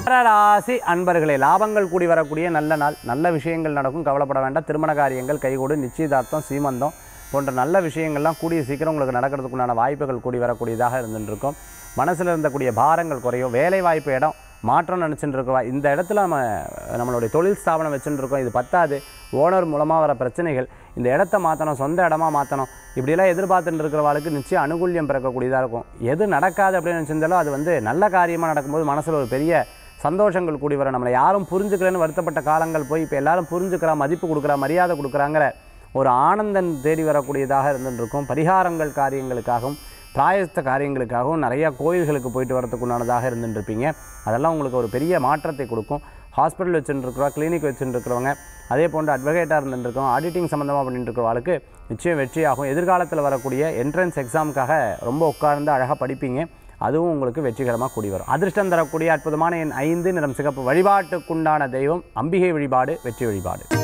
ராசி அன்பர்களே லாபங்கள் கூடி வரக்கூடிய நல்ல நாள் நல்ல விஷயங்கள் நடக்கும் கவலைப்பட வேண்டாம் திருமண காரியங்கள் கைகூடு நிச்சயதார்த்தம் சீமந்தம் போன்ற நல்ல விஷயங்கள்லாம் கூடிய சீக்கிரம் உங்களுக்கு நடக்கிறதுக்குண்டான வாய்ப்புகள் கூடி வரக்கூடியதாக இருந்துட்டு இருக்கும் மனசில் இருந்தக்கூடிய பாரங்கள் குறையும் வேலை வாய்ப்பு இடம் மாற்றம் நினச்சிட்டு இருக்கவா இந்த இடத்துல நம்ம நம்மளுடைய தொழில் ஸ்தாபனம் வச்சுட்டு இருக்கோம் இது பத்தாது ஓனர் மூலமாக வர பிரச்சனைகள் இந்த இடத்த மாற்றணும் சொந்த இடமா மாற்றணும் இப்படியெல்லாம் எதிர்பார்த்துட்டு இருக்கிறவாளுக்கு நிச்சயம் அனுகூல்யம் பிறக்கக்கூடியதாக இருக்கும் எது நடக்காது அப்படின்னு நினச்சிருந்தாலும் அது வந்து நல்ல காரியமாக நடக்கும்போது மனசில் ஒரு பெரிய சந்தோஷங்கள் கூடி வரும் நம்மளை யாரும் புரிஞ்சுக்கலன்னு வருத்தப்பட்ட காலங்கள் போய் இப்போ எல்லாரும் புரிஞ்சுக்கிறா மதிப்பு கொடுக்குறா மரியாதை கொடுக்குறாங்கிற ஒரு ஆனந்தம் தேடி வரக்கூடியதாக இருந்துட்டு இருக்கும் பரிகாரங்கள் காரியங்களுக்காகவும் பிராயஸ்த காரியங்களுக்காகவும் நிறையா கோயில்களுக்கு போயிட்டு வரதுக்கு உண்டானதாக இருந்துட்டு இருப்பீங்க அதெல்லாம் உங்களுக்கு ஒரு பெரிய மாற்றத்தை கொடுக்கும் ஹாஸ்பிட்டல் வச்சுருக்கிறவா கிளினிக் வச்சுருக்கிறவங்க அதே போன்று அட்வொகேட்டாக இருந்துருக்கோம் ஆடிட்டிங் சம்மந்தமாக பண்ணிட்டு இருக்கிறவாளுக்கு நிச்சயம் வெற்றியாகும் எதிர்காலத்தில் வரக்கூடிய என்ட்ரன்ஸ் எக்ஸாமுக்காக ரொம்ப உட்கார்ந்து அழகாக படிப்பீங்க அதுவும் உங்களுக்கு வெற்றிகரமாக கூடி வரும் அதிர்ஷ்டம் தரக்கூடிய அற்புதமான என் ஐந்து நிறம் சிகப்பு வழிபாட்டுக்குண்டான தெய்வம் அம்பிகை வழிபாடு வெற்றி வழிபாடு